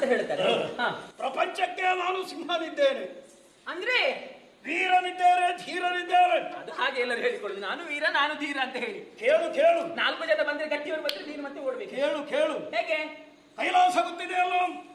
ಹೇಳ್ತಾರೆ ಹಾ. ಪ್ರಪಂಚಕ್ಕೆ ನಾನು ಸಿಂಹನಿದ್ದೇನೆ ಅಂದ್ರೆ ವೀರನಿದ್ದೇನೆ ಧೀರನಿದ್ದೇನೆ ಅದು ಹಾಗೆ ಎಲ್ಲರೂ ಹೇಳಿಕೊಳ್ಳುದು ನಾನು ವೀರ ನಾನು ಧೀರ ಅಂತ ಹೇಳಿ ಕೇಳು ಕೇಳು ನಾಲ್ಕು ಜನ ಬಂದ್ರೆ ಗಟ್ಟಿಯವರು ಬಂದ್ರೆ ನೀನು ಮತ್ತೆ ಓಡ್ಬೇಕು ಕೇಳು ಕೇಳು ಹೇಗೆ ಕೈಲಾಸ ಗೊತ್ತಿದೆಯಲ್ಲ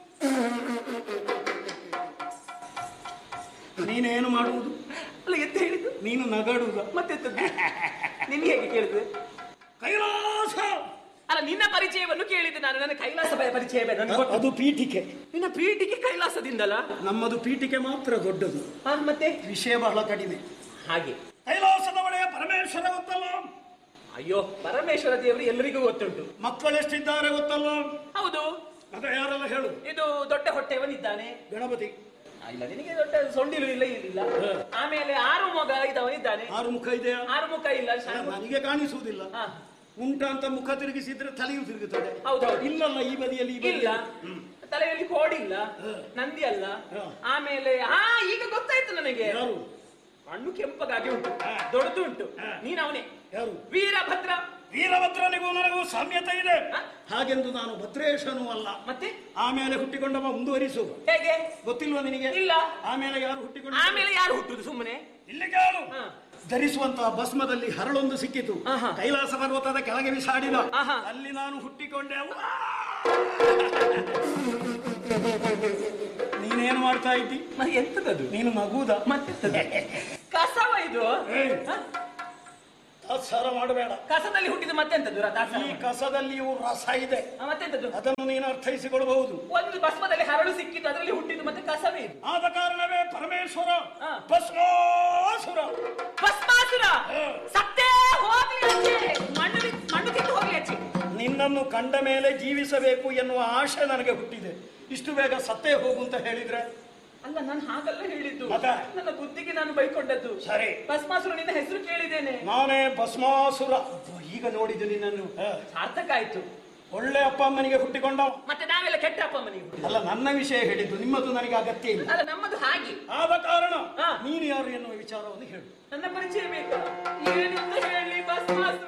ನೀನೇನು ಮಾಡುವುದು ಅಲ್ಲ ಎಂತ ಹೇಳಿದ್ದು ನೀನು ನಗಡುವುದ ಮತ್ತೆಂತದ್ದು ನಿನ್ಗೆ ಹೇಗೆ ಕೇಳಿದ್ದು ಕೈಲಾಸ ಅಲ್ಲ ನಿನ್ನ ಪರಿಚಯವನ್ನು ಕೇಳಿದ್ದು ನಾನು ನನ್ನ ಕೈಲಾಸ ಭಯ ಪರಿಚಯ ಬೇಡ ನನಗೆ ಗೊತ್ತು. ಅದು ಪೀಠಿಕೆ ನಿನ್ನ ಪೀಠಿಗೆ ಕೈಲಾಸದಿಂದಲ್ಲ ನಮ್ಮದು ಪೀಠಿಕೆ ಮಾತ್ರ ದೊಡ್ಡದು ಹಾ ಮತ್ತೆ ವಿಷಯ ಬಹಳ ಕಡಿಮೆ ಹಾಗೆ ಕೈಲಾಸದ ಒಡೆಯ ಪರಮೇಶ್ವರ ಗೊತ್ತಲ್ಲ ಅಯ್ಯೋ ಪರಮೇಶ್ವರ ದೇವರು ಎಲ್ಲರಿಗೂ ಗೊತ್ತುಂಟು ಮಕ್ಕಳೆಷ್ಟಿದ್ದಾರೆ ಗೊತ್ತಲ್ಲ ಹೌದು ಮಗ ಯಾರೆಲ್ಲ ಹೇಳು ಇದು ದೊಡ್ಡ ಹೊಟ್ಟೆಯವನಿದ್ದಾನೆ ಗಣಪತಿ ಆ, ಇಲ್ಲ ನಿನಗೆ ದೊಡ್ಡ ಸೊಂಡಿಲು ಇಲ್ಲ ಇಲ್ಲ ಹ. ಆಮೇಲೆ ಆರು ಮೊಗ ಇದವನಿದ್ದಾನೆ ಆರು ಮುಖ ಇದೆಯಾ ಆರು ಮುಖ ಇಲ್ಲ ಶಾನು- ನನಗೆ ಕಾಣಿಸುವುದಿಲ್ಲ ಹಾ. ಉಂಟ ಅಂತ ಮುಖ ತಿರುಗಿಸಿದ್ರೆ ತಲೆಯು ತಿರುಗುತ್ತದೆ ಹೌದೌದು ಇಲ್ಲಲ್ಲ ಈ ಬದಿಯಲ್ಲಿ ಈ ಇಲ್ಲ ಬದಿಯಲ್ಲಿ ತಲೆಯಲ್ಲಿ ಕೋಡಿ ಇಲ್ಲ ಹ. ನಂದಿ ಅಲ್ಲ ಹ. ಆಮೇಲೆ ಹಾ ಈಗ ಗೊತ್ತಾಯ್ತು ನನಗೆ ಯಾರು ಹಣ್ಣು ಕೆಂಪಗಾಗಿ ಉಂಟು ಹ. ದೊಡ್ಡದು ಉಂಟು ಹ. ನೀನ್ ಅವನೇ ಯಾರು ವೀರಭದ್ರ ವೀರಭದ್ರನಿಗೂ ನನಗೂ ಸಾಮ್ಯತೆ ಇದೆ ಹ? ಹಾಗೆಂದು ನಾನು ಭದ್ರೇಶನೂ ಅಲ್ಲ ಮತ್ತೆ ಆಮೇಲೆ ಹುಟ್ಟಿಕೊಂಡವ ಮುಂದುವರಿಸು ಹೇಗೆ ಗೊತ್ತಿಲ್ವಾ ನಿನಗೆ ಇಲ್ಲ ಆಮೇಲೆ ಯಾರು ಹುಟ್ಟಿಕೊಂಡ ಆಮೇಲೆ ಯಾರು ಹುಟ್ಟುದು ಸುಮ್ಮನೆ ಇಲ್ಲಿ ಕೇಳು ಹ. ಧರಿಸುವಂತಹ ಭಸ್ಮದಲ್ಲಿ ಹರಳೊಂದು ಸಿಕ್ಕಿತು ಆಹಾ. ಕೈಲಾಸ ಪರ್ವತದ ಕೆಳಗೆ ಬಿಸಾಡಿದ ಆಹಾ. ಅಲ್ಲಿ ನಾನು ಹುಟ್ಟಿಕೊಂಡೆ ಅವ್ವಾ! ನೀನೇನು ಮಾಡ್ತಾ ಇದ್ದಿ ಮತ್ತೆ ಎಂತದದು ನೀನು ನಗುವುದ ಮತ್ತೆಂತದು ಕಸವ ಇದು ಏಯ್. ಹ? ತಾತ್ಸಾರ ಮಾಡಬೇಡ ಕಸದಲ್ಲಿ ಹುಟ್ಟಿದ ಮತ್ತೆಂತದ್ದು ರ- ದಾಸ? ಈ ಕಸದಲ್ಲಿಯೂ ರಸ ಇದೆ ಹ, ಮತ್ತೆಂತದ್ದು ಅದನ್ನು ನೀನು ಅರ್ಥೈಸಿಕೊಳ್ಳಬಹುದು ಒಂದು ಭಸ್ಮದಲ್ಲಿ ಹರಳು ಸಿಕ್ಕಿದ್ದು ಅದರಲ್ಲಿ ಹುಟ್ಟಿದ್ದು ಮತ್ತೆ ಕಸವೇ ಇದು ಆದ ಕಾರಣವೇ ಪರಮೇಶ್ವರ ಹಾ. ಭಸ್ಮಾಸುರ ಭಸ್ಮಾಸುರ ಹ. ಸತ್ತೇ ಹೋಗ್ಲಿ ಆಚೆ. ಮಣ್ಣು ಬಿ- ಮಣ್ಣು ತಿಂದು ಹೋಗ್ಲಿ ಆಚೆ ನಿನ್ನನ್ನು ಕಂಡ ಮೇಲೆ ಜೀವಿಸಬೇಕು ಎನ್ನುವ ಆಶೆ ನನಗೆ ಹುಟ್ಟಿದೆ ಇಷ್ಟು ಬೇಗ ಸತ್ತೇ ಹೋಗು ಅಂತ ಹೇಳಿದ್ರೆ ಅಲ್ಲ ನಾನು ಹಾಗಲ್ಲ ಹೇಳಿದ್ದು ಮತ್ತೆ? ನನ್ನ ಬುದ್ಧಿಗೆ ನಾನು ಬೈಕೊಂಡದ್ದು ಸರಿ ಭಸ್ಮಾಸುರ ನಿನ್ನ ಹೆಸರು ಕೇಳಿದ್ದೇನೆ ನಾನೇ ಭಸ್ಮಾಸುರ ಅಬ್ಬೋ, ಈಗ ನೋಡಿದ್ದು ನಿನ್ನನ್ನು ಹ. ಸಾರ್ಥಕ ಆಯ್ತು ಒಳ್ಳೆ ಅಪ್ಪ ಅಮ್ಮನಿಗೆ ಹುಟ್ಟಿಕೊಂಡವ ಮತ್ತೆ ನಾವೆಲ್ಲ ಕೆಟ್ಟ ಅಪ್ಪ ಮನೆಗೆ ಹುಟ್ಟಿದ್ದು. ಅಲ್ಲ ನನ್ನ ವಿಷಯ ಹೇಳಿದ್ದು ನಿಮ್ಮದು ನನಗೆ ಅಗತ್ಯ ಇಲ್ಲ ಅಲ್ಲ ನಮ್ಮದು ಹಾಗೆ ಆದ ಕಾರಣ ಹಾ. ನೀನು ಯಾರು ಎನ್ನುವ ವಿಚಾರವನ್ನು ಹೇಳು ನನ್ನ ಪರಿಚಯ ಬೇಕಾ ಏನಿಂದ ಹೇಳಿ ಭಸ್ಮಾಸುರ